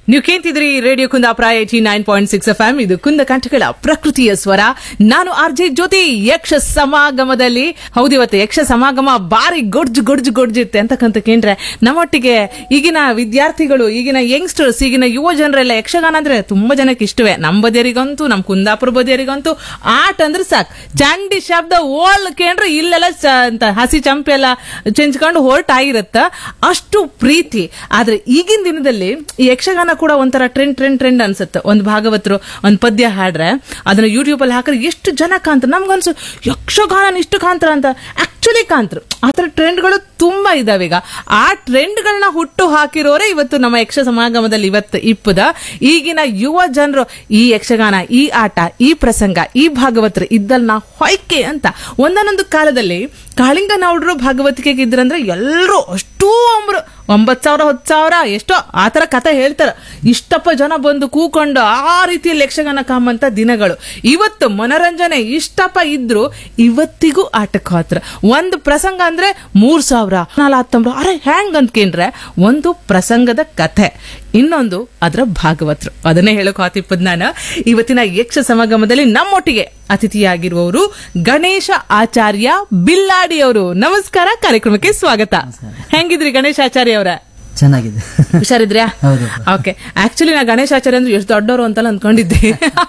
ನೀವು ಕೇಳ್ತಿದ್ರಿ radio Kundapura eighty nine point six F M ಇದು ಕುಂದ ಕಂಠಗಳ ಪ್ರಕೃತಿಯ ಸ್ವರ ನಾನು ಆರ್ ಜೆ ಜ್ಯೋತಿ ಯಕ್ಷ ಸಮಾಗಮದಲ್ಲಿ ಹೌದು ಇವತ್ತು ಯಕ್ಷ ಸಮಾಗಮ ಬಾರಿ ಗೊಡ್ಜು ಗೊಡ್ಜು ಗೊಡ್ಜಿರುತ್ತೆ ಅಂತಕ್ಕಂತ ಕೇಂದ್ರೆ ನಮ್ಮೊಟ್ಟಿಗೆ ಈಗಿನ ವಿದ್ಯಾರ್ಥಿಗಳು ಈಗಿನ ಯಂಗ್ಸ್ಟರ್ಸ್ ಈಗಿನ ಯುವ ಜನರೆಲ್ಲ ಯಕ್ಷಗಾನ ಅಂದ್ರೆ ತುಂಬಾ ಜನಕ್ಕೆ ಇಷ್ಟವೇ ನಮ್ಮ ಬದಿಯರಿಗಂತೂ ನಮ್ಮ ಕುಂದಾಪುರ ಬದಿಯರಿಗಂತೂ ಆಟ ಅಂದ್ರೆ ಸಾಕು ಚಂಡಿ ಶಬ್ದ ಓಲ್ ಕೇಂದ್ರ ಇಲ್ಲೆಲ್ಲ ಚ- ಅಂತ ಹಸಿ ಚಂಪೆ ಎಲ್ಲ ಚೆಂಚ್ಕೊಂಡು ಹೊರಟಾಗಿರತ್ತ ಅಷ್ಟು ಪ್ರೀತಿ ಆದ್ರೆ ಈಗಿನ ದಿನದಲ್ಲಿ ಈ ಯಕ್ಷಗಾನ ಕೂಡ ಒಂಥರ ಟ್ರೆಂಡ್ ಟ್ರೆಂಡ್ ಟ್ರೆಂಡ್ ಅನ್ಸುತ್ತೆ ಒಂದು ಭಾಗವತರು ಒಂದು ಪದ್ಯ ಹಾಡ್ರೆ ಅದನ್ನ ಯೂಟ್ಯೂಬ್ ಅಲ್ಲಿ ಹಾಕಿದ್ರೆ ಎಷ್ಟು ಜನ ಕಾಂತ ನಮ್ಗನ್ಸು ಯಕ್ಷಗಾನ ಇಷ್ಟು ಕಾಂತರ ಅಂತ ಆಕ್ಚುಲಿ ಕಾಂತರು ಆತರ ಟ್ರೆಂಡ್ಗಳು ತುಂಬಾ ಇದಾವೆ ಈಗ ಆ ಟ್ರೆಂಡ್ಗಳನ್ನ ಹುಟ್ಟು ಹಾಕಿರೋರೆ ಇವತ್ತು ನಮ್ಮ ಯಕ್ಷ ಸಮಾಗಮದಲ್ಲಿ ಇವತ್ತು ಇಪ್ಪದ ಈಗಿನ ಯುವ ಜನರು ಈ ಯಕ್ಷಗಾನ ಈ ಆಟ ಈ ಪ್ರಸಂಗ ಈ ಭಾಗವತರು ಇದ್ದಲ್ ನಾ ಹೊಯ್ಕೆ ಅಂತ ಒಂದನೊಂದು ಕಾಲದಲ್ಲಿ ಕಾಳಿಂಗ ನಾವುಡ್ರು ಭಾಗವತಿಕೆಗೆ ಇದ್ರಂದ್ರೆ ಎಲ್ಲರೂ ಅಷ್ಟೂ ಅಂಬ್ರು ಒಂಬತ್ ಸಾವಿರ ಹತ್ತು ಸಾವಿರ ಎಷ್ಟೋ ಆತರ ಕಥೆ ಹೇಳ್ತಾರ ಇಷ್ಟಪ್ಪ ಜನ ಬಂದು ಕೂಕೊಂಡು ಆ ರೀತಿಯಲ್ಲಿ ಯಕ್ಷಗಾನ ಕಾಮಂತ ದಿನಗಳು ಇವತ್ತು ಮನರಂಜನೆ ಇಷ್ಟಪ್ಪ ಇದ್ರು ಇವತ್ತಿಗೂ ಆಟಕ್ಕೆ ಹೋತ್ರ ಒಂದು ಪ್ರಸಂಗ ಅಂದ್ರೆ ಮೂರ್ ಸಾವಿರ ನಾಲ್ ಹತ್ತೊಂಬ್ರು ಅರೆ ಹ್ಯಾಂಗ್ ಅಂದ್ಕೇಂದ್ರೆ ಒಂದು ಪ್ರಸಂಗದ ಕಥೆ ಇನ್ನೊಂದು ಅದರ ಭಾಗವತರು ಅದನ್ನೇ ಹೇಳಕ್ ಹಾತಿಪ್ಪದ್ ನಾನು ಇವತ್ತಿನ ಯಕ್ಷ ಸಮಾಗಮದಲ್ಲಿ ನಮ್ಮೊಟ್ಟಿಗೆ ಅತಿಥಿಯಾಗಿರುವವರು ಗಣೇಶ ಆಚಾರ್ಯ ಬಿಲ್ಲಾಡಿ ಅವರು ನಮಸ್ಕಾರ ಕಾರ್ಯಕ್ರಮಕ್ಕೆ ಸ್ವಾಗತ ಹೆಂಗಿದ್ರಿ ಗಣೇಶ ಆಚಾರ್ಯ ಅವರ ಚೆನ್ನಾಗಿದೆ ಹುಷಾರಿದ್ರ್ಯಾ ಹೌದು. ಓಕೆ ಆಕ್ಚುಲಿ ನಾ ಗಣೇಶಾಚಾರ್ಯ ಅಂದ್ರೆ ಎಷ್ಟು ದೊಡ್ಡವರು ಅಂತೆಲ್ಲ ಅಂದ್ಕೊಂಡಿದ್ದೆ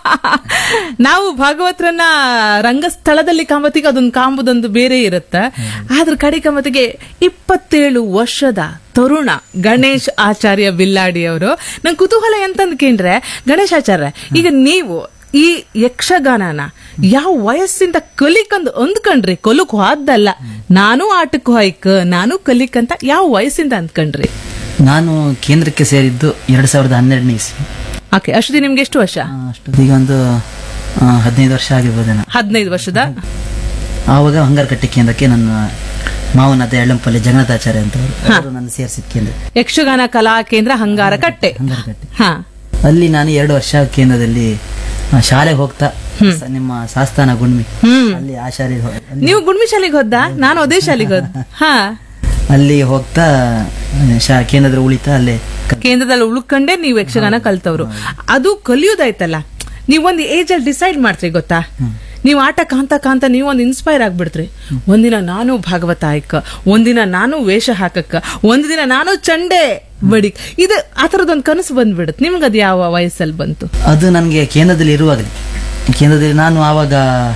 ನಾವು ಭಾಗವತರನ್ನ ರಂಗಸ್ಥಳದಲ್ಲಿ ಕಾಮತಿಗೆ ಅದೊಂದು ಕಾಂಬುದೊಂದು ಬೇರೆ ಇರುತ್ತೆ ಆದ್ರ ಕಡೆ ಕಾಮತಿಗೆ ಇಪ್ಪತ್ತೇಳು ವರ್ಷದ ತರುಣ ಗಣೇಶ್ ಆಚಾರ್ಯ ಬಿಲ್ಲಾಡಿ ಅವರು ನಂಗೆ ಕುತೂಹಲ ಎಂತಂದ್ ಕೇಂದ್ರೆ ಗಣೇಶ್ ಆಚಾರ್ಯ ಈಗ ನೀವು ಈ ಯಕ್ಷಗಾನನ ಯಾವ ವಯಸ್ಸಿಂದ ಕಲಿಕಂದು ಅಂದ್ಕೊಂಡ್ರಿ ಕೊಲಕ್ ಹೋದಲ್ಲ ನಾನು ಆಟಕ್ಕೆ ಹೋಯ್ಕ ನಾನು ಕಲಿಕಂತ ಯಾವ ವಯಸ್ಸಿಂದ ಅಂದ್ಕೊಂಡ್ರಿ ನಾನು ಕೇಂದ್ರಕ್ಕೆ ಸೇರಿದ್ದು ಎರಡ್ ಸಾವಿರದ ಹನ್ನೆರಡನೇ ಇಸ್ವಿ ಓಕೆ ಅಷ್ಟೊತ್ತಿಗೆ ನಿಮ್ಗೆ ಎಷ್ಟು ವರ್ಷ ಆ, ಅಷ್ಟೊತ್ತಿಗೆ ಒಂದು ಆ, ಹದಿನೈದು ವರ್ಷ ಆಗಿರ್ಬೋದೇನೋ ಹದಿನೈದು ವರ್ಷದ ಆವಾಗ ಹಂಗಾರಕಟ್ಟೆ ಕೇಂದ್ರಕ್ಕೆ ನನ್ನ ಮಾವನಾದ ಎಳ್ಳಂಪಲ್ಲಿ ಜಗನ್ನಾಥಾಚಾರ್ಯ ಅಂತ ಅವರು ನನ್ನ ಸೇರಿಸಿದ ಕೇಂದ್ರ ಯಕ್ಷಗಾನ ಕಲಾ ಕೇಂದ್ರ ಹಂಗಾರ ಕಟ್ಟೆ ಹಂಗಾರಕಟ್ಟೆ ಹಾ ಅಲ್ಲಿ ನಾನು ಎರಡು ವರ್ಷ ಕೇಂದ್ರದಲ್ಲಿ ಆ, ಶಾಲೆಗೆ ಹೋಗ್ತಾ ಸ- ನಿಮ್ಮ ಸಾಸ್ತಾನ ಗುಣ್ಮಿ ಹ್ಮ್ ಅಲ್ಲಿ ಆ ಶಾಲೆಗೆ ಹೋ- ಅಲ್ಲಿ- ನೀವು ಗುಡ್ಮಿ ಶಾಲೆಗೆ ಹೋದ ನಾನು ಅದೇ ಶಾಲೆಗೆ ಹೋದ್ ಹಾ ಅಲ್ಲಿ ಹೋಗ್ತಾ ಆ, ಶಾ ಕೇಂದ್ರದ ಉಳಿತಾ ಅಲ್ಲೇ ಕ- ಕೇಂದ್ರದಲ್ಲಿ ಉಳ್ಕೊಂಡೆ ನೀವು ಯಕ್ಷಗಾನ ಕಲ್ತವ್ರು ಅದು ಕಲಿಯೋದಾಯ್ತಲ್ಲ ನೀವೊಂದು ಏಜ್ ಅಲ್ಲಿ ಡಿಸೈಡ್ ಮಾಡ್ತೀರಿ ಗೊತ್ತಾ ನೀವು ಆಟ ಕಾಂತ ಕಾಂತ ನೀವೊಂದು ಇನ್ಸ್ಪೈರ್ ಆಗ್ಬಿಡ್ತ್ರಿ ಒಂದಿನ ನಾನು ಭಾಗವತ ಆಯ್ಕ ಒಂದಿನ ನಾನು ವೇಷ ಹಾಕಕ್ಕ ಒಂದ್ ದಿನ ನಾನು ಚಂಡೆ ಬಡಿಕ್ ಇದು ಆ ಥರದೊಂದು ಕನಸು ಬಂದ್ಬಿಡುತ್ತೆ ನಿಮ್ಗೆ ಅದು ಯಾವ ವಯಸ್ಸಲ್ಲಿ ಬಂತು ಅದು ನನಗೆ ಕೇಂದ್ರದಲ್ಲಿ ಇರುವಾಗಲೇ ಕೇಂದ್ರದಲ್ಲಿ ನಾನು ಆವಾಗ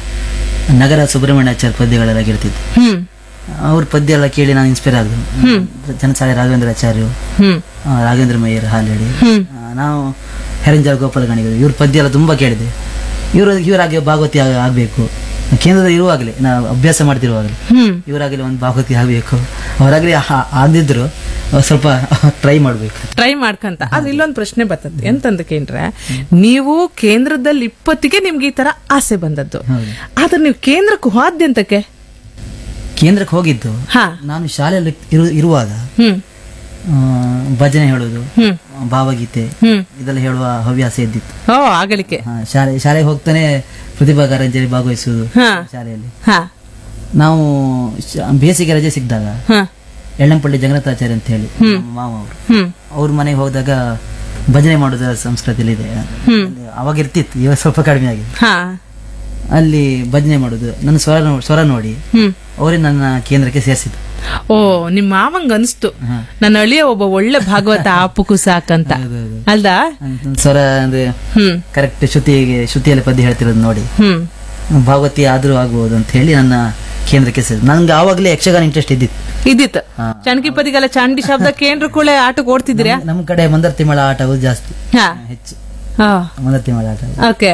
ನಗರ ಸುಬ್ರಹ್ಮಣ್ಯಾಚಾರ್ಯ ಪದ್ಯಗಳೆಲ್ಲ ಕೇಳ್ತಿದ್ದೆ ಹ್ಮ್ ಅವ್ರ ಪದ್ಯ ಎಲ್ಲ ಕೇಳಿ ನಾನು ಇನ್ಸ್ಪೈರ್ ಆದ್ರು ಜನಸಾಳಿ ರಾಘವೇಂದ್ರಾಚಾರ್ಯರು ಹ್ಮ್ ಆ, ರಾಘವೇಂದ್ರ ಮಯ್ಯರ್ ಹಾಲೇಳಿ ಹ್ಮ್. ಆ, ನಾವು ಹೆರಂಜಾಳ ಗೋಪಾಲ ಗಣಿಗಳು ಇವ್ರ ಪದ್ಯ ಎಲ್ಲ ತುಂಬಾ ಕೇಳಿದೆ ಇವರು ಇವರಾಗಿ ಭಾಗವತಿ ಆಗ- ಆಗ್ಬೇಕು ಕೇಂದ್ರದಲ್ಲಿ ಇರುವಾಗಲೇ ನಾವು ಅಭ್ಯಾಸ ಮಾಡ್ತಿರುವಾಗಲೇ ಹ್ಮ್ ಇವರಾಗಲಿ ಒಂದು ಭಾಗವತಿ ಆಗಬೇಕು ಅವರಾಗಲಿ ಆಗದಿದ್ರು ಸ್ವಲ್ಪ ಟ್ರೈ ಮಾಡಬೇಕು ಟ್ರೈ ಮಾಡ್ಕಂತ ಆದ್ರೆ ಇಲ್ಲೊಂದು ಪ್ರಶ್ನೆ ಬರ್ತದೆ ಎಂತಂದಕೇಂದ್ರೆ ನೀವು ಕೇಂದ್ರದಲ್ಲಿ ಇಪ್ಪತ್ತಿಗೆ ನಿಮ್ಗೆ ಈ ತರ ಆಸೆ ಬಂದದ್ದು ಹೌದು. ಆದ್ರೆ ನೀವು ಕೇಂದ್ರಕ್ಕೆ ಹೋದ್ಯಂತಕ್ಕೆ ಕೇಂದ್ರಕ್ಕೆ ಹೋಗಿದ್ದು ಹಾ ನಾನು ಶಾಲೆಯಲ್ಲಿ ಇರು- ಇರುವಾಗ ಹ್ಮ್ ಆ, ಭಜನೆ ಹೇಳೋದು ಹ್ಮ್ ಆ, ಭಾವಗೀತೆ ಹ್ಮ್ ಇದೆಲ್ಲ ಹೇಳುವ ಹವ್ಯಾಸ ಇದ್ದಿತ್ತು ಓ ಆಗಲಿಕ್ಕೆ ಆ, ಶಾಲೆ ಶಾಲೆಗೆ ಹೋಗ್ತಾನೆ ಪ್ರತಿಭಾ ಕಾರಂಜಿಯಲ್ಲಿ ಭಾಗವಹಿಸುವುದು ಹಾ ಶಾಲೆಯಲ್ಲಿ ಹಾ ನಾವು ಶ- ಬೇಸಿಗೆ ರಜೆ ಸಿಕ್ಕಿದಾಗ ಹಾ ಎಳ್ಳಂಪಳ್ಳಿ ಜಗನ್ನಾಥಾಚಾರ್ಯ ಅಂತ ಹೇಳಿ ನಮ್ಮ ಮಾವ ಅವರು ಹ್ಮ್ ಅವ್ರ ಮನೆಗೆ ಹೋದಾಗ ಭಜನೆ ಮಾಡೋದ ಸಂಸ್ಕೃತಿಯಲ್ಲಿ ಇದೆ ಹ್ಮ್ ಅಲ್ಲಿ ಅವಾಗ ಇರ್ತಿತ್ತು ಇವಾಗ ಸ್ವಲ್ಪ ಕಡಿಮೆ ಆಗಿದೆ ಹಾ ಅಲ್ಲಿ ಭಜನೆ ಮಾಡೋದು ನನ್ನ ಸ್ವರ ನೋ- ಸ್ವರ ನೋಡಿ ಹ್ಮ್ ಅವರೇ ನನ್ನ ಕೇಂದ್ರಕ್ಕೆ ಸೇರಿಸಿದ್ದು ಓ ನಿಮ್ಮ ಮಾವಂಗ ಅನ್ಸ್ತು ಹಾ. ನನ್ನ ಅಳಿಯ ಒಬ್ಬ ಒಳ್ಳೆ ಭಾಗವತ ಆಪುಕು ಸಾಕಂತ ಹೌದೌದು. ಅಲ್ದಾ ನನ್ನ ಸ್ವರ ಅಂದ್ರೆ ಹ್ಮ್ ಕರೆಕ್ಟ್ ಶ್ರುತಿಗೆ ಶ್ರುತಿಯಲ್ಲಿ ಪದ್ಯ ಹೇಳ್ತಿರೋದು ನೋಡಿ ಹ್ಮ್ ಭಾಗವತಿ ಆದ್ರೂ ಆಗ್ಬೋದು ಅಂತ ಹೇಳಿ ನನ್ನ ಕೇಂದ್ರಕ್ಕೆ ಸೇರಿದ್ರು ನನ್ಗೆ ಆವಾಗಲೇ ಯಕ್ಷಗಾನ ಇಂಟ್ರೆಸ್ಟ್ ಇದ್ದಿತ್ತು ಇದ್ದಿತ್ತು ಹಾ. ಚಣಕಿಪದಿಗೆಲ್ಲ ಚಾಂಡಿ ಶಬ್ದ ಕೇಂದ್ರ ಕೂಡ ಆಟಕ್ಕೆ ಓಡ್ತಿದ್ದೀರಾ ನಮ್ಮ ಕಡೆ ಮಂದರ್ತಿ ಮೇಳ ಆಟವು ಜಾಸ್ತಿ ಹಾ ಹೆಚ್ಚು ಹಾ ಮಂದರ್ತಿ ಮೇಳ ಆಟ ಓಕೆ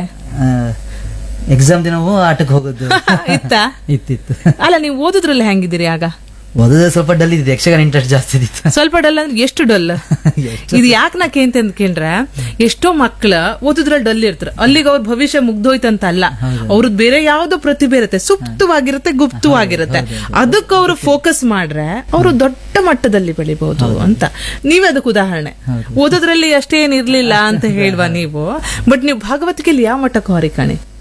ಎಕ್ಸಾಮ್ ದಿನವೂ ಆಟಕ್ಕೆ ಹೋಗೋದು ಇತ್ತಾ ಇತ್ತಿತ್ತು ಅಲ್ಲ ನೀವು ಓದುದ್ರಲ್ಲಿ ಹೆಂಗಿದ್ದೀರಿ ಆಗ ಓದೋದೇ ಸ್ವಲ್ಪ ಡಲ್ ಇದ್ದಿತ್ತು ಯಕ್ಷಗಾನ ಇಂಟ್ರೆಸ್ಟ್ ಜಾಸ್ತಿ ಇದ್ದಿತ್ತು ಸ್ವಲ್ಪ ಡಲ್ ಅಂದ್ರೆ ಎಷ್ಟು ಡಲ್ ಇದು ಯಾಕೆ ನಾ ಕೇಂತ ಅಂದ್ಕೊಂಡ್ರೆ ಎಷ್ಟೋ ಮಕ್ಳ ಓದಿದ್ರಲ್ಲಿ ಡಲ್ ಇರ್ತಾರೆ ಅಲ್ಲಿಗೆ ಅವ್ರ ಭವಿಷ್ಯ ಮುಗ್ದೋಯ್ತಂತ ಅಲ್ಲ ಅವ್ರದ್ದು ಬೇರೆ ಯಾವ್ದೋ ಪ್ರತಿಭೆ ಇರುತ್ತೆ ಸುಪ್ತವಾಗಿರುತ್ತೆ ಗುಪ್ತವಾಗಿರುತ್ತೆ ಅದಕ್ಕೆ ಅವರು ಫೋಕಸ್ ಮಾಡ್ರೆ ಅವರು ದೊಡ್ಡ ಮಟ್ಟದಲ್ಲಿ ಬೆಳಿಬಹುದು ಅಂತ ನೀವೇ ಅದಕ್ಕೆ ಉದಾಹರಣೆ ಓದೋದ್ರಲ್ಲಿ ಅಷ್ಟೇನ್ ಇರ್ಲಿಲ್ಲ ಅಂತ ಹೇಳುವ ನೀವು ಬಟ್ ನೀವು ಭಾಗವತಿಕೆಯಲ್ಲಿ ಯಾವ ಮಟ್ಟಕ್ಕೆ ಹೊರಿಕಾಣಿ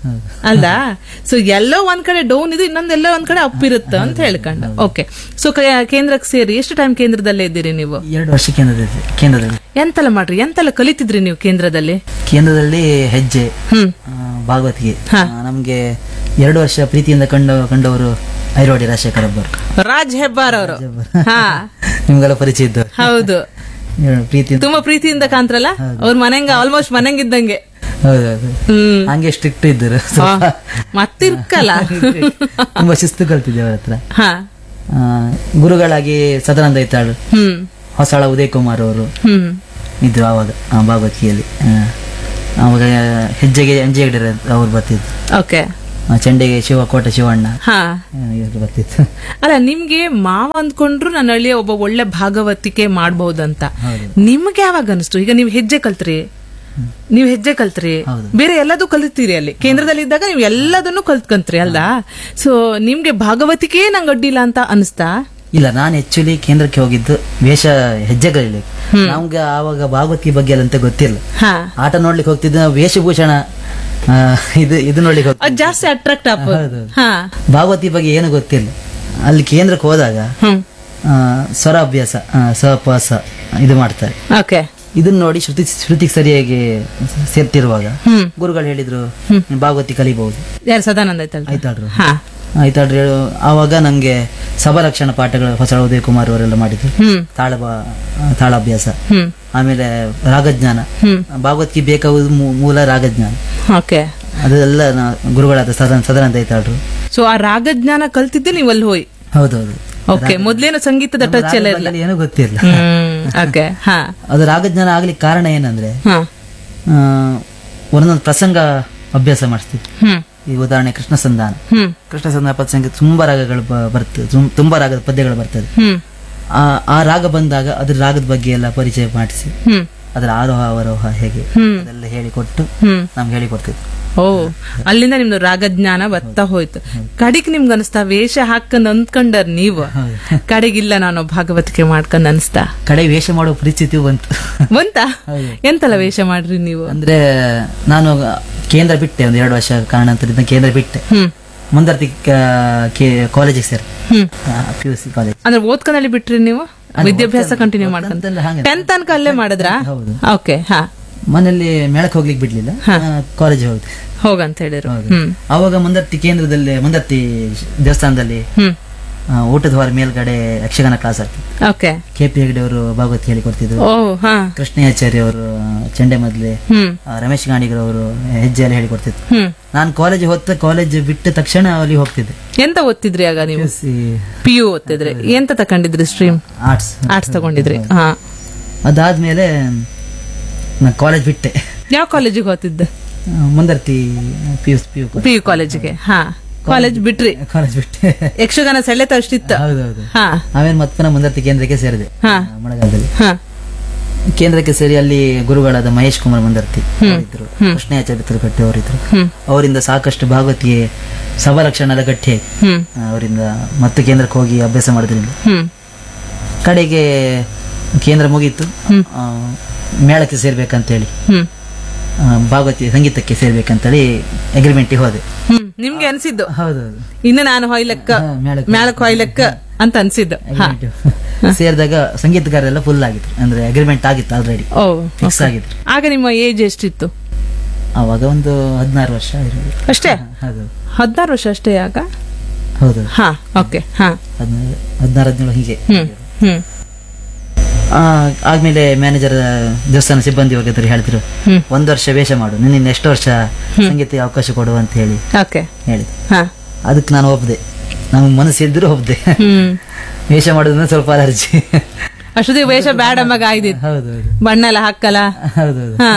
ಅಲ್ದಾ ಸೊ ಎಲ್ಲೋ ಒಂದ್ ಕಡೆ ಡೌನ್ ಇದೆ ಇನ್ನೊಂದ್ ಎಲ್ಲೋ ಒಂದ್ ಕಡೆ ಅಪ್ ಇರುತ್ತೆ ಅಂತ ಹೇಳ್ಕೊಂಡು ಓಕೆ ಸೊ ಕೇಂದ್ರಕ್ಕೆ ಸೇರಿ ಎಷ್ಟು ಟೈಮ್ ಕೇಂದ್ರದಲ್ಲೇ ಇದ್ದೀರಿ ನೀವು ಎರಡು ವರ್ಷ ಕೇಂದ್ರದಲ್ಲಿ ಕೇಂದ್ರದಲ್ಲಿ ಎಂತೆಲ್ಲ ಮಾಡ್ರಿ ಎಂತೆಲ್ಲ ಕಲಿತಿದ್ರಿ ನೀವು ಕೇಂದ್ರದಲ್ಲಿ ಕೇಂದ್ರದಲ್ಲಿ ಹೆಜ್ಜೆ ಹ್ಮ್ ಆ, ಭಾಗವತಿಗೆ ಹಾ. ಆ, ನಮ್ಗೆ ಎರಡು ವರ್ಷ ಪ್ರೀತಿಯಿಂದ ಕಂಡ ಕಂಡವರು ಐರೋಡಿ ರಾಜಶೇಖರ್ ಒಬ್ಬರು ರಾಜ್ ಹೆಬ್ಬಾರ್ ಅವರು ಹಾ ನಿಮ್ಗೆಲ್ಲ ಪರಿಚಯ ಇದ್ದವರು ಹೌದು ಎರಡು ಪ್ರೀತಿಯಿಂದ ತುಂಬಾ ಪ್ರೀತಿಯಿಂದ ಕಾಂತ್ರಲ್ಲ ಅವ್ರ ಮನೆಂಗ ಆಲ್ಮೋಸ್ಟ್ ಮನೆಂಗಿದ್ದಂಗೆ ಹೌದೌದು ಹ್ಮ್ ಹಂಗೆ ಸ್ಟ್ರಿಕ್ಟ್ ಇದ್ದರು ಆ, ಮತ್ತಿರ್ಕಲ್ಲ ತುಂಬಾ ಶಿಸ್ತು ಕಲ್ತಿದ್ದೆ ಅವ್ರ ಹತ್ರ ಹಾ ಆ, ಗುರುಗಳಾಗಿ ಸದಾನಂದ ಐತಾಳು ಹ್ಮ್ ಹೊಸಳ ಉದಯ್ ಕುಮಾರ್ ಅವರು ಹ್ಮ್ ಇದ್ರು ಆವಾಗ ಆ, ಭಾಗವತಿಯಲ್ಲಿ ಆ, ಅವಾಗ ಹೆಜ್ಜೆಗೆ ಅಂಜೇಗಡೆ ಅವ್ರು ಬರ್ತಿದ್ರು ಓಕೆ ಆ, ಚೆಂಡೆಗೆ ಶಿವ ಕೋಟೆ ಶಿವಣ್ಣ ಹಾ ಆ, ಇವ್ರು ಬರ್ತಿತ್ತು ಅಲ್ಲ ನಿಮ್ಗೆ ಮಾವ ಅಂದ್ಕೊಂಡ್ರು ನನ್ನ ಹಳ್ಳಿಯ ಒಬ್ಬ ಒಳ್ಳೆ ಭಾಗವತಿಕೆ ಮಾಡ್ಬಹುದಂತ ಹೌದು. ನಿಮ್ಗೆ ಯಾವಾಗ ಅನಿಸ್ತು ಈಗ ನೀವು ಹೆಜ್ಜೆ ಕಲ್ತ್ರಿ ನೀವು ಹೆಜ್ಜೆ ಕಲ್ತ್ರಿ ಹೌದು. ಬೇರೆ ಎಲ್ಲದೂ ಕಲಿತೀರಿ ಅಲ್ಲಿ ಕೇಂದ್ರದಲ್ಲಿ ಇದ್ದಾಗ ನೀವು ಎಲ್ಲದನ್ನು ಕಲ್ತ್ಕಂತ್ರಿ ಅಲ್ದಾ ಸೊ ನಿಮ್ಗೆ ಭಾಗವತಿಕೆ ನಂಗೆ ಅಡ್ಡಿಲ್ಲ ಅಂತ ಅನಿಸ್ತಾ ಇಲ್ಲ ನಾನು ಆಕ್ಚುಲಿ ಕೇಂದ್ರಕ್ಕೆ ಹೋಗಿದ್ದು ವೇಷ ಹೆಜ್ಜೆ ಕಲೀಲಿಕ್ಕೆ ನಮ್ಗೆ ಆವಾಗ ಭಾಗವತಿ ಬಗ್ಗೆ ಎಲ್ಲ ಅಂತ ಗೊತ್ತಿಲ್ಲ ಹಾ ಆಟ ನೋಡ್ಲಿಕ್ಕೆ ಹೋಗ್ತಿದ್ದು ನಾವು ವೇಷಭೂಷಣ ಆ, ಇದು ಇದು ನೋಡ್ಲಿಕ್ಕೆ ಹೋಗ್ತಿದ್ವಿ ಅದ್ ಜಾಸ್ತಿ ಅಟ್ರಾಕ್ಟ್ ಆಪ್ ಹೌದು. ಹಾ ಭಾಗವತಿ ಬಗ್ಗೆ ಏನು ಗೊತ್ತಿಲ್ಲ ಅಲ್ಲಿ ಕೇಂದ್ರಕ್ಕೆ ಹೋದಾಗ ಹ್ಮ್ ಆ, ಸ್ವರ ಅಭ್ಯಾಸ ಆ, ಸಹಪಾಸ ಇದು ಮಾಡ್ತಾರೆ ಓಕೆ ಇದನ್ನ ನೋಡಿ ಶ್ರುತಿ ಶ್ರುತಿಗೆ ಸರಿಯಾಗಿ ಸೇರ್ತಿರುವಾಗ ಹ್ಮ್ ಗುರುಗಳು ಹೇಳಿದ್ರು ನೀನ್ ಭಾಗವತಿ ಕಲಿಬಹುದು ಯಾರು ಸದಾನಂದ ಆಯ್ತಲ್ರಿ ಆಯ್ತಾಳ್ರು ಹಾ ಆಯ್ತಾಳ್ರಿ ಆವಾಗ ನಂಗೆ ಸಭಲಕ್ಷಣ ಪಾಠಗಳು ಹೊಸ ಉದಯ ಕುಮಾರ್ ಅವರೆಲ್ಲ ಮಾಡಿದ್ರು ಹ್ಮ್ ತಾಳ ಬಾ- ತಾಳಾಭ್ಯಾಸ ಹ್ಮ್ ಆಮೇಲೆ ರಾಗಜ್ಞಾನ ಹ್ಮ್ ಭಾಗವತ್ಗೆ ಬೇಕಾಗುವುದು ಮೂ- ಮೂಲ ರಾಗಜ್ಞಾನ ಓಕೆ ಅದೆಲ್ಲ ನಾ- ಗುರುಗಳಾದ ಸದನ ಸದಾನಂದ ಐತಾಳ್ರು ಸೊ ಆ ರಾಗಜ್ಞಾನ ಕಲ್ತಿದ್ದೆ ನೀವು ಅಲ್ಲಿ ಹೋಯ್ ಹೌದೌದು ಓಕೆ ಮೊದ್ಲೇನು ಸಂಗೀತದ ಟಚ್ ಎಲ್ಲ ಇರಲ್ಲ ರಾಗದ ಬಗ್ಗೆ ಏನೂ ಗೊತ್ತಿಲ್ಲ ಹ್ಮ್ ಓಕೆ ಹಾ ಅದು ರಾಗಜ್ಞಾನ ಆಗ್ಲಿಕ್ಕೆ ಕಾರಣ ಏನಂದ್ರೆ ಹಾ ಆ, ಒಂದೊಂದು ಪ್ರಸಂಗ ಅಭ್ಯಾಸ ಮಾಡಿಸ್ತಿದ್ವಿ ಹ್ಮ್ ಈ ಉದಾಹರಣೆ ಕೃಷ್ಣ ಸಂಧಾನ ಹ್ಮ್ ಕೃಷ್ಣ ಸಂಧಾನ ಪದ್ಯ ತುಂಬಾ ರಾಗಗಳು ಬ- ಬರ್ತದೆ ತುಂ- ತುಂಬಾ ರಾಗದ ಪದ್ಯಗಳು ಬರ್ತದೆ ಹ್ಮ್ ಆ ಆ ರಾಗ ಬಂದಾಗ ಅದ್ರ ರಾಗದ ಬಗ್ಗೆ ಎಲ್ಲ ಪರಿಚಯ ಮಾಡಿಸಿ ಹ್ಮ್ ಅದರ ಆರೋಹ ಅವರೋಹ ಹೇಗೆ ಹ್ಮ್ ಅದೆಲ್ಲ ಹೇಳಿಕೊಟ್ಟು ಹ್ಮ್ ನಮ್ಗೆ ಹೇಳಿಕೊಡ್ತಿದ್ರು ಓ ಅಲ್ಲಿಂದ ನಿಮ್ದು ರಾಗಜ್ಞಾನ ಬರ್ತಾ ಹೋಯ್ತು ಕಡಿಗ್ ನಿಮ್ಗೆ ಅನಿಸ್ತಾ ವೇಷ ಹಾಕೊಂಡ್ ಅಂದ್ಕೊಂಡರ್ ನೀವು ಕಡೆಗಿಲ್ಲ ನಾನು ಭಾಗವತಿಕೆ ಮಾಡ್ಕೊಂಡ್ ಅನಿಸ್ತಾ ಕಡೆ ವೇಷ ಮಾಡೋ ಪರಿಸ್ಥಿತಿಯು ಬಂತು ಬಂತ ಎಂತೆಲ್ಲ ವೇಷ ಮಾಡ್ರಿ ನೀವು ಅಂದ್ರೆ ನಾನು ಕೇಂದ್ರ ಬಿಟ್ಟೆ ಒಂದು ಎರಡು ವರ್ಷ ಕಾರಣಾಂತರದಿಂದ ಕೇಂದ್ರ ಬಿಟ್ಟೆ ಹ್ಮ್ ಮುಂದರ್ತಿ ಕಾಲೇಜಿಗೆ ಸೇರಿ ಹ್ಮ್ ಪಿ ಯು ಸಿ ಕಾಲೇಜ್ ಅಂದ್ರೆ ಓದ್ಕೊಂಡಲ್ಲಿ ಬಿಟ್ರಿ ನೀವು ವಿದ್ಯಾಭ್ಯಾಸ ಕಂಟಿನ್ಯೂ ಮಾಡ್ಕೊಂತ ಓದ್ಕೊಂತಲ್ಲ ಹಾಗೆ. ಟೆಂತ್ ತನಕ ಅಲ್ಲೇ ಮಾಡಿದ್ರಾ ಹೌದು ಓಕೆ ಹಾ ಮನೆಯಲ್ಲಿ ಮೇಳಕ್ಕೆ ಹೋಗ್ಲಿಕ್ಕೆ ಬಿಡ್ಲಿಲ್ಲ ಕಾಲೇಜ್ ಹೋದೆ ಹೋಗಂತ ಹೇಳಿರು ಹೌದು. ಹ್ಮ್ ಅವಾಗ ಮುಂದರ್ತಿ ಕೇಂದ್ರದಲ್ಲಿ ಮುಂದರ್ತಿ ದೇವಸ್ಥಾನದಲ್ಲಿ ಹ್ಮ್ ಆ, ಊಟದ ಹೊರ ಮೇಲ್ಗಡೆ ಯಕ್ಷಗಾನ ಕ್ಲಾಸ್ ಆಗ್ತಿತ್ತು ಓಕೆ ಕೆ ಪಿ ಹೆಗಡೆ ಅವರು ಭಾಗವತ್ ಹೇಳಿಕೊಡ್ತಿದ್ರು ಓ ಹಾ ಕೃಷ್ಣಾಚಾರ್ಯ ಅವರು ಚಂಡೆ ಮೊದಲೇ ಹ್ಮ್ ರಮೇಶ್ ಗಾಣಿಗರ್ ಅವರು ಹೆಜ್ಜೆಯಲ್ಲಿ ಹೇಳಿಕೊಡ್ತಿದ್ರು ಹ್ಮ್ ನಾನು ಕಾಲೇಜ್ ಹೊತ್ತ ಕಾಲೇಜ್ ಬಿಟ್ಟ ತಕ್ಷಣ ಅಲ್ಲಿ ಹೋಗ್ತಿದ್ದೆ ಎಂತ ಓದ್ತಿದ್ರಿ ಆಗ ನೀವು ಪಿ ಯು ಓದ್ತಿದ್ರಿ ಎಂತ ತಕೊಂಡಿದ್ರಿ ಸ್ಟ್ರೀಮ್ ಆರ್ಟ್ಸ್ ಆರ್ಟ್ಸ್ ತಗೊಂಡಿದ್ರಿ ಹಾ ಅದಾದ್ಮೇಲೆ ನಾನು ಕಾಲೇಜ್ ಬಿಟ್ಟೆ ಯಾವ ಕಾಲೇಜಿಗೆ ಓದ್ತಿದ್ದೆ ಆ, Mundarthi P U P U P U ಕಾಲೇಜಿಗೆ ಹಾ ಕಾಲೇಜ್ ಬಿಟ್ರಿ ಕಾಲೇಜ್ ಬಿಟ್ಟೆ ಯಕ್ಷಗಾನ ಸೆಳೆತ ಅಷ್ಟಿತ್ತ ಹೌದೌದು ಹಾ ಆಮೇಲೆ ಮತ್ತೆ ಪುನಃ ಮುಂದರ್ತಿ ಕೇಂದ್ರಕ್ಕೆ ಸೇರಿದೆ ಹಾ. ಆ, ಮಳೆಗಾಲದಲ್ಲಿ ಹಾ ಕೇಂದ್ರಕ್ಕೆ ಸೇರಿ ಅಲ್ಲಿ ಗುರುಗಳಾದ ಮಹೇಶ್ ಕುಮಾರ್ ಮುಂದರ್ತಿ ಅವರಿದ್ರು ಕೃಷ್ಣಾಚಾರ್ಯ ತಿರುಕಟ್ಟಿ ಅವರಿದ್ರು ಹ್ಮ್ ಅವರಿಂದ ಸಾಕಷ್ಟು ಭಾಗವತಿಗೆ ಸಭಲಕ್ಷಣದ ಗಟ್ಟಿ ಆಯ್ತು ಹ್ಮ್ ಅವರಿಂದ ಮತ್ತೆ ಕೇಂದ್ರಕ್ಕೆ ಹೋಗಿ ಅಭ್ಯಾಸ ಮಾಡೋದ್ರಿಂದ ಹ್ಮ್ ಕಡೆಗೆ ಕೇಂದ್ರ ಮುಗೀತು ಆ, ಮೇಳಕ್ಕೆ ಸೇರ್ಬೇಕಂತೇಳಿ ಹ್ಮ್ ಆ, ಭಾಗವತಿ ಸಂಗೀತಕ್ಕೆ ಸೇರ್ಬೇಕಂತೇಳಿ ಅಗ್ರಿಮೆಂಟಿಗೆ ಹೋದೆ ಹ್ಮ್ ನಿಮ್ಗೆ ಅನ್ಸಿದ್ದು ಹೌದೌದು ಇನ್ನು ನಾನು ಹೊಯ್ಲೆಕ್ಕ ಹಾ, ಮೇಳಕ್ಕೆ ಮೇಳಕ್ ಹೊಯ್ಲೆಕ್ಕ ಅಂತ ಅನ್ಸಿದ್ದು ಹಾ ಸೇರಿದಾಗ ಸಂಗೀತಗಾರರೆಲ್ಲ ಫುಲ್ ಆಗಿತ್ತು ಅಂದ್ರೆ ಅಗ್ರಿಮೆಂಟ್ ಆಗಿತ್ತು ಆಲ್ರೆಡಿ ಓ ಫಿಕ್ಸ್ ಆಗಿತ್ತು ಆಗ ನಿಮ್ಮ ಏಜ್ ಎಷ್ಟಿತ್ತು ಅವಾಗ ಒಂದು ಹದಿನಾರು ವರ್ಷ ಇರೋದು ಅಷ್ಟೇ ಹೌದು ಹದಿನಾರು ವರ್ಷ ಅಷ್ಟೇ ಆಗ ಹೌದು ಹಾ ಓಕೆ ಹಾ ಹದಿನಾರು ಹದಿನಾರು ಹದಿನೇಳು ಹೀಗೆ ಹ್ಮ್ ಹ್ಮ್ ಆ, ಆದ್ಮೇಲೆ ಮ್ಯಾನೇಜರ್ ದೇವಸ್ಥಾನ ಸಿಬ್ಬಂದಿ ವರ್ಗ ಹತ್ರ ಹೇಳ್ತಿರು ಹ್ಮ್ ಒಂದು ವರ್ಷ ವೇಷ ಮಾಡು ನಿನ್ನ ನೆಕ್ಸ್ಟ್ ವರ್ಷ ಸಂಗೀತಕ್ಕೆ ಅವಕಾಶ ಕೊಡು ಅಂತ ಹೇಳಿ ಓಕೆ ಹೇಳಿದೆ ಹಾ ಅದಕ್ಕೆ ನಾನು ಒಪ್ಪದೆ ನಮ್ಗೆ ಮನಸ್ಸಿದ್ರು ಒಪ್ಪದೆ ಹ್ಮ್ ವೇಷ ಮಾಡೋದಂದ್ರೆ ಸ್ವಲ್ಪ ಅಲರ್ಜಿ ಅಷ್ಟೊತ್ತಿಗೆ ವೇಷ ಬ್ಯಾಡ ಮಗ ಆಯ್ದಿತ್ತು ಹೌದೌದು ಬಣ್ಣ ಎಲ್ಲ ಹಾಕಲ್ಲ ಹೌದೌದು ಹಾ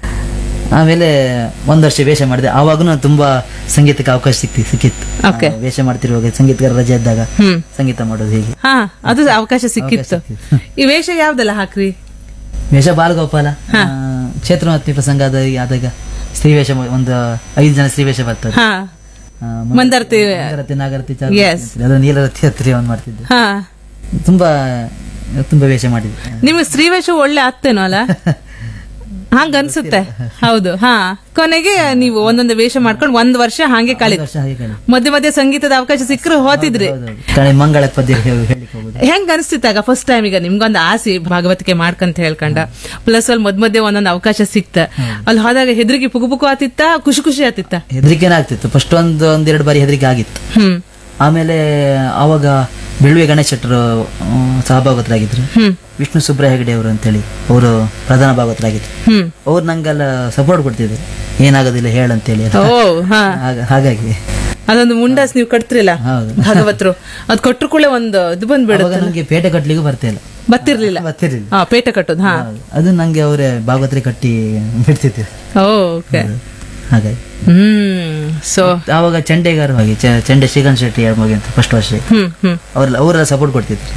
ಆಮೇಲೆ ಒಂದ್ ವರ್ಷ ವೇಷ ಮಾಡಿದೆ ಆವಾಗೂ ನಾನು ತುಂಬಾ ಸಂಗೀತಕ್ಕೆ ಅವಕಾಶ ಸಿಕ್ತಿ ಸಿಕ್ಕಿತ್ತು Okay. ಆ, ವೇಷ ಮಾಡ್ತಿರುವಾಗ ಸಂಗೀತಗಾರ ರಜೆ ಇದ್ದಾಗ ಹ್ಮ್ ಸಂಗೀತ ಮಾಡೋದು ಹೀಗೆ ಹಾ ಅದು ಅವಕಾಶ ಸಿಕ್ಕಿತ್ತು ಸಿಕ್ಕಿತ್ತು. ಈ ವೇಷ ಯಾವ್ದೆಲ್ಲ ಹಾಕ್ರಿ ವೇಷ ಬಾಲಗೋಪಾಲ ಆ, ಕ್ಷೇತ್ರಮತ್ತಿ ಪ್ರಸಂಗ ಆದ ಆದಾಗ ಸ್ತ್ರೀ ವೇಷ ಮ- ಒಂದು ಐದು ಜನ ಸ್ತ್ರೀ ವೇಷ ಬರ್ತದೆ ಹಾ ಆ, ಮಂದರ್ತಿ ಮಂದರತಿ ನಾಗರತಿ Yes. ಅದು ನೀಲರತಿ ಹತ್ತಿರ ಒಂದು ಮಾಡ್ತಿದ್ದೆ ಹಾ ತುಂಬಾ ತುಂಬಾ ವೇಷ ಮಾಡಿದ್ದೆ ನಿಮ್ಗೆ ಸ್ತ್ರೀ ವೇಷ ಒಳ್ಳೆ ಆಗ್ತೇನೋ ಅಲ್ಲ ಹಂಗ ಅನ್ಸುತ್ತೆ ಹೌದು ಹಾ ಕೊನೆಗೆ ನೀವು ಒಂದೊಂದು ವೇಷ ಮಾಡ್ಕೊಂಡು ಒಂದ್ ವರ್ಷ ಹಾಗೆ ಕಳಿ ವರ್ಷ ಹಾಗೆ ಕಳಿ ಮಧ್ಯೆ ಮಧ್ಯೆ ಸಂಗೀತದ ಅವಕಾಶ ಸಿಕ್ಕರು ಹೋತಿದ್ರಿ ಕಳೆ ಮಂಗಳ ಪದ್ಯ ಹೇಳಿ- ಹೇಳಿಕ್ ಹೋಗುದು ಹೆಂಗ್ ಅನಿಸ್ತಿತ್ತಾಗ ಫಸ್ಟ್ ಟೈಮ್ ಈಗ ನಿಮ್ಗೊಂದು ಆಸೆ ಭಾಗವತಿಕೆ ಮಾಡ್ಕಂತ ಹೇಳ್ಕೊಂಡ ಪ್ಲಸ್ ಅಲ್ಲಿ ಮಧ್ಯ ಮಧ್ಯೆ ಒಂದೊಂದು ಅವಕಾಶ ಸಿಕ್ತ ಅಲ್ಲಿ ಹೋದಾಗ ಹೆದರಿಕೆ ಪುಗು ಪುಗು ಆತಿತ್ತ ಖುಷಿ ಖುಷಿ ಆತಿತ್ತ ಹೆದರಿಕೆನೇ ಆಗ್ತಿತ್ತು ಫಸ್ಟ್ ಒಂದು ಒಂದೆರಡು ಬಾರಿ ಹೆದರಿಕೆ ಆಗಿತ್ತು ಹ್ಮ್ ಆಮೇಲೆ ಆವಾಗ ಬೆಳ್ಳುವೆ ಗಣೇಶ್ ಶೆಟ್ಟರು ಆ, ಸಹಭಾಗತರಾಗಿದ್ರು ಹ್ಮ್ ವಿಷ್ಣು ಸುಬ್ರ ಹೆಗಡೆ ಅವರು ಅಂತೇಳಿ ಅವರು ಪ್ರಧಾನ ಭಾಗವತರಾಗಿದ್ರು ಹ್ಮ್ ಅವ್ರು ನಂಗೆಲ್ಲ ಸಪೋರ್ಟ್ ಕೊಡ್ತಿದ್ರು ಏನಾಗೋದಿಲ್ಲ ಹೇಳಂತೇಳಿ ಓ ಹಾ ಹಾಗ- ಹಾಗಾಗಿ ಅದೊಂದು ಮುಂಡಾಸ್ ನೀವು ಕಟ್ತಿರಲ್ಲ ಹೌದು. ಭಾಗವತರು ಅದ್ ಕೊಟ್ರು ಕೂಡ ಒಂದು ಇದು ಬಂದ್ಬಿಡುತ್ತೆ ಅವಾಗ ನನಗೆ ಪೇಟೆ ಕಟ್ಲಿಗೂ ಬರ್ತಾ ಇಲ್ಲ ಬತ್ತಿರ್ಲಿಲ್ಲ ಬರ್ತಿರ್ಲಿಲ್ಲ ಹಾ ಪೇಟ ಕಟ್ಟೋದು ಹಾ ಹೌದು. ಅದು ನಂಗೆ ಅವರೇ ಭಾಗವತರಿ ಕಟ್ಟಿ ಬಿಡ್ತಿದ್ರು ಓಕೆ ಹಾಗಾಗಿ ಹ್ಮ್ ಸೊ ಆವಾಗ ಚಂಡೆಗಾರ ಹೋಗಿ ಚ- ಚಂಡೆ ಶ್ರೀಕಾಂತ್ ಶೆಟ್ಟಿ ಮಗ ಅಂತ ಫಸ್ಟ್ ವರ್ಷ ಹ್ಮ್ ಹ್ಮ್ ಅವ್ರೆಲ್ಲ ಅವರೆಲ್ಲ ಸಪೋರ್ಟ್ ಕೊಡ್ತಿದ್ರು